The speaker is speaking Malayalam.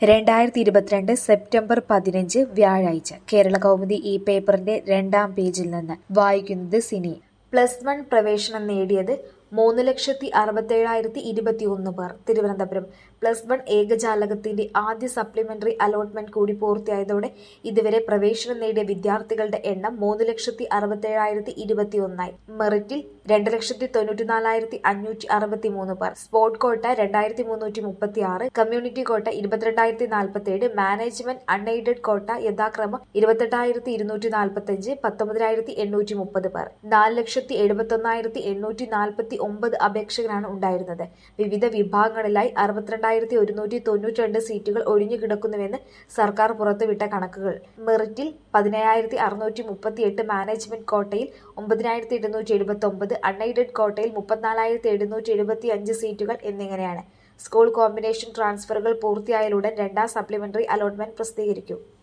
രണ്ടായിരത്തി ഇരുപത്തിരണ്ട് സെപ്റ്റംബർ പതിനഞ്ച് വ്യാഴാഴ്ച കേരളകൗമുദി ഈ പേപ്പറിന്റെ രണ്ടാം പേജിൽ നിന്ന് വായിക്കുന്നത് സിനി പ്ലസ് വൺ പ്രവേശനം നേടിയത് മൂന്ന് ലക്ഷത്തി അറുപത്തേഴായിരത്തി ഇരുപത്തിയൊന്ന് പേർ തിരുവനന്തപുരം പ്ലസ് വൺ ഏകജാലകത്തിന്റെ ആദ്യ സപ്ലിമെന്ററി അലോട്ട്മെന്റ് കൂടി പൂർത്തിയായതോടെ ഇതുവരെ പ്രവേശനം നേടിയ വിദ്യാർത്ഥികളുടെ എണ്ണം മൂന്ന് ലക്ഷത്തി അറുപത്തേഴായിരത്തി ഇരുപത്തിയൊന്നായി മെറിറ്റിൽ രണ്ട് ലക്ഷത്തി തൊണ്ണൂറ്റിനാലായിരത്തി അഞ്ഞൂറ്റി അറുപത്തി മൂന്ന് പേർ സ്പോർട് കോട്ട രണ്ടായിരത്തി മുന്നൂറ്റി മുപ്പത്തി ആറ് കമ്മ്യൂണിറ്റി കോട്ട ഇരുപത്തിരണ്ടായിരത്തി നാൽപ്പത്തേഴ് മാനേജ്മെന്റ് അൺഎയ്ഡഡ് കോട്ട യഥാക്രമം ഇരുപത്തെട്ടായിരത്തി ഇരുന്നൂറ്റി നാൽപ്പത്തഞ്ച് പത്തൊമ്പതിനായിരത്തി എണ്ണൂറ്റി മുപ്പത് പേർ നാല് ലക്ഷത്തി എഴുപത്തൊന്നായിരത്തി എണ്ണൂറ്റി നാൽപ്പത്തി ഒമ്പത് അപേക്ഷകരാണ് ഉണ്ടായിരുന്നത് വിവിധ വിഭാഗങ്ങളിലായി അറുപത്തിരണ്ടായിരത്തി ഒരുന്നൂറ്റി തൊണ്ണൂറ്റി രണ്ട് സീറ്റുകൾ ഒഴിഞ്ഞു കിടക്കുന്നുവെന്ന് സർക്കാർ പുറത്തുവിട്ട കണക്കുകൾ മെറിറ്റിൽ പതിനേഴായിരത്തി അറുന്നൂറ്റി മുപ്പത്തി എട്ട് മാനേജ്മെന്റ് കോട്ടയിൽ ഒമ്പതിനായിരത്തി എഴുന്നൂറ്റി എഴുപത്തി ഒമ്പത് അൺഎയ്ഡഡ് കോട്ടയിൽ മുപ്പത്തിനാലായിരത്തി എഴുന്നൂറ്റി എഴുപത്തി അഞ്ച് സീറ്റുകൾ എന്നിങ്ങനെയാണ് സ്കൂൾ കോമ്പിനേഷൻ ട്രാൻസ്ഫറുകൾ പൂർത്തിയായാലുടൻ രണ്ടാം സപ്ലിമെന്ററി അലോട്ട്മെന്റ് പ്രസിദ്ധീകരിക്കും